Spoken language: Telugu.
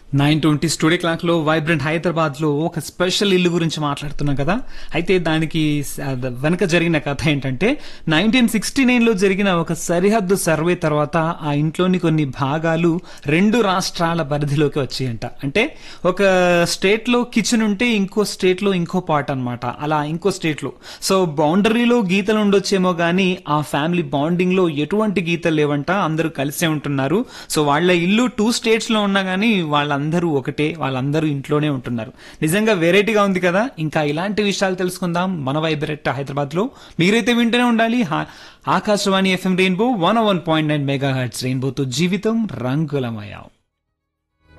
నైన్ ట్వంటీ స్టూడియో క్లాక్ లో వైబ్రెంట్ హైదరాబాద్ లో ఒక స్పెషల్ ఇల్లు గురించి మాట్లాడుతున్నాం కదా అయితే దానికి స- ద- వెనక జరిగిన కథ ఏంటంటే నైన్టీన్ సిక్స్టీ నైన్ లో జరిగిన ఒక సరిహద్దు సర్వే తర్వాత ఆ ఇంట్లోని కొన్ని భాగాలు రెండు రాష్ట్రాల పరిధిలోకి వచ్చాయంట అంటే ఒక స్టేట్ లో కిచెన్ ఉంటే ఇంకో స్టేట్ లో ఇంకో పార్ట్ అన్నమాట అలా ఇంకో స్టేట్ లో సో బౌండరీలో గీతలు ఉండొచ్చేమో గానీ ఆ ఫ్యామిలీ బాండింగ్ లో ఎటువంటి గీతలు లేవంట అందరూ కలిసే ఉంటున్నారు సో వాళ్ళ ఇల్లు టూ స్టేట్స్ లో ఉన్నా గానీ వాళ్ళందరూ ఒకటే వాళ్ళందరూ ఇంట్లోనే ఉంటున్నారు నిజంగా వెరైటీగా ఉంది కదా ఇంకా ఇలాంటి విషయాలు తెలుసుకుందాం మన వైబ్రెట్ హైదరాబాద్ లో మీరైతే వింటూనే ఉండాలి హా- Akashvani FM rainbow one one point nine megahertz రెయిన్బోతో జీవితం రంగులమయం